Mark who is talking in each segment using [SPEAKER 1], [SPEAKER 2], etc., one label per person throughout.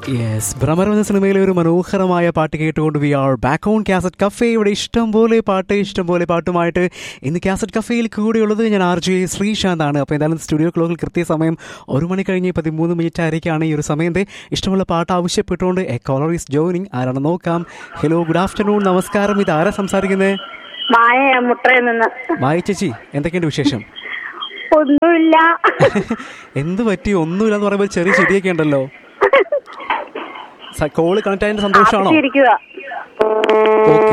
[SPEAKER 1] yes ഭ്രമരം എന്ന സിനിമയിലെ ഒരു മനോഹരമായ പാട്ട് കേട്ടുകൊണ്ട് we are back on cassette cafe ഇവിടെ ഇഷ്ടം പോലെ പാട്ട് ഇഷ്ടം പോലെ പാട്ടുമായിട്ട് ഇന്ന് കാസറ്റ് കഫേയിൽ കൂടെയുള്ളത് ഞാൻ ആർ ജെ ശ്രീശാന്ത് ആണ് അപ്പോൾ എന്തായാലും സ്റ്റുഡിയോ ക്ലോക്കിൽ കൃത്യസമയം ഒരു മണി കഴിഞ്ഞ് പതിമൂന്ന് മിനിറ്റ് ആയിരിക്കാണ് ഈ ഒരു സമയത്തെ ഇഷ്ടമുള്ള പാട്ട് ആവശ്യപ്പെട്ടുകൊണ്ട് എ കോളർ ഈസ് ജോയിനിങ് ആരാണ് നോക്കാം ഹലോ ഗുഡ് ആഫ്റ്റർനൂൺ നമസ്കാരം ഇത് ആരാ സംസാരിക്കുന്നത്
[SPEAKER 2] മായ മുട്ടയിൽ നിന്ന്
[SPEAKER 1] മായി ചേച്ചി എന്തൊക്കെയുണ്ട് വിശേഷം
[SPEAKER 2] ഒന്നുമില്ല
[SPEAKER 1] എന്ത് പറ്റി ഒന്നുമില്ലെന്ന് പറയുമ്പോൾ ചെറിയ ചെടിയൊക്കെ ഉണ്ടല്ലോ കോള് കണക്ട് ആയതിന്റെ സന്തോഷമാണോ
[SPEAKER 2] ഇരിക്കുക
[SPEAKER 1] ഓക്കെ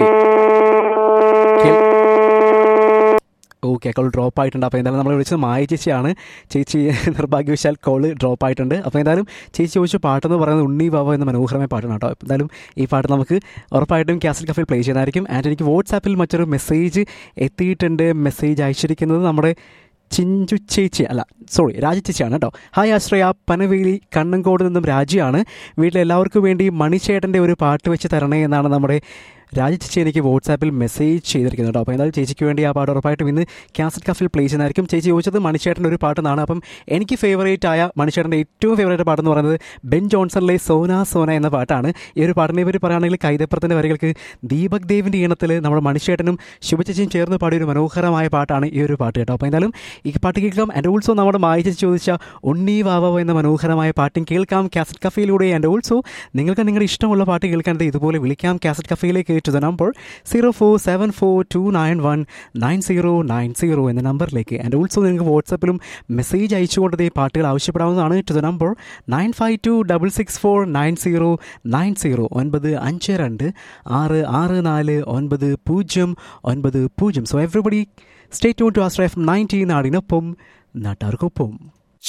[SPEAKER 1] ഓക്കെ കോൾ ഡ്രോപ്പ് ആയിട്ടുണ്ട് അപ്പോൾ എന്തായാലും നമ്മൾ വിളിച്ചത് മായ ചേച്ചിയാണ് ചേച്ചി നിർഭാഗ്യവശാൽ കോള് ഡ്രോപ്പ് ആയിട്ടുണ്ട് അപ്പോൾ എന്തായാലും ചേച്ചി ചോദിച്ച പാട്ടെന്ന് പറയുന്നത് ഉണ്ണി ബാബ എന്ന മനോഹരമായ പാട്ടാണ് കേട്ടോ അപ്പോൾ എന്തായാലും ഈ പാട്ട് നമുക്ക് ഉറപ്പായിട്ടും കാസറ്റ് കഫയിൽ പ്ലേ ചെയ്യുന്നതായിരിക്കും ആൻഡ് എനിക്ക് വാട്സാപ്പിൽ മറ്റൊരു മെസ്സേജ് എത്തിയിട്ടുണ്ട് മെസ്സേജ് അയച്ചിരിക്കുന്നത് നമ്മുടെ ചിഞ്ചു ചേച്ചി അല്ല സോറി രാജ ചേച്ചിയാണ് കേട്ടോ ഹായ് ആശ്രയ പനവേലി കണ്ണങ്കോട് നിന്നും രാജിയാണ് വീട്ടിലെ എല്ലാവർക്കും വേണ്ടി മണിച്ചേട്ടൻ്റെ ഒരു പാട്ട് വെച്ച് തരണേ എന്നാണ് നമ്മുടെ രാജ ചേച്ചി എനിക്ക് വാട്സാപ്പിൽ മെസ്സേജ് ചെയ്തിരിക്കുന്നത് കേട്ടോ അപ്പോൾ എന്തായാലും ചേച്ചിക്ക് വേണ്ടി ആ പാട്ട് ഉറപ്പായിട്ടും ഇന്ന് കാസറ്റ് കഫിൽ പ്ലേ ചെയ്യുന്നതായിരിക്കും ചേച്ചി ചോദിച്ചത് മണിച്ചേട്ടൻ്റെ ഒരു പാട്ടെന്നാണ് അപ്പം എനിക്ക് ഫേവറേറ്റ് ആയ മണിച്ചേട്ടൻ്റെ ഏറ്റവും ഫേവറേറ്റ് പാട്ടെന്ന് പറയുന്നത് ബെൻ ജോൺസണിലെ സോന സോന എന്ന പാട്ടാണ് ഈ ഒരു പാട്ടിനെ പറ്റി പറയുകയാണെങ്കിൽ കൈതപ്പുറത്തിൻ്റെ വരികൾക്ക് ദീപക് ദേവിൻ്റെ ഈണത്തിൽ നമ്മുടെ മണിച്ചേട്ടനും ശുഭചേച്ചിയും ചേർന്ന് പാടിയ ഒരു മനോഹരമായ പാട്ടാണ് ഈ ഒരു പാട്ട് കേട്ടോ അപ്പോൾ എന്തായാലും ഈ പാട്ട് കേൾക്കാം ആൻഡ് ഓൾസോ നമ്മുടെ മായിച്ച് ചോദിച്ച ഉണ്ണി വാവ എന്ന മനോഹരമായ പാട്ടും കേൾക്കാം കാസറ്റ് കഫയിലൂടെ ആൻഡ് ഓൾസോ നിങ്ങൾക്ക് നിങ്ങളുടെ ഇഷ്ടമുള്ള പാട്ട് കേൾക്കാനായിട്ട് ഇതുപോലെ വിളിക്കാം കാസറ്റ് കഫയിലേക്ക് to the number zero four seven four two nine one nine zero nine zero എന്ന നമ്പറിലേക്ക് ആൻഡ് ഓൾസോ നിങ്ങൾക്ക് വാട്സപ്പിലും മെസ്സേജ് അയച്ചുകൊണ്ട് ഈ പാട്ടുകൾ ആവശ്യപ്പെടാവുന്നതാണ് to the number nine five two double six four nine zero nine zero ഒൻപത് അഞ്ച് രണ്ട് ആറ് ആറ് നാല് ഒൻപത് പൂജ്യം ഒൻപത് പൂജ്യം so everybody stay tune to Astra F nineteen നാടിനൊപ്പം നാട്ടാർക്കൊപ്പം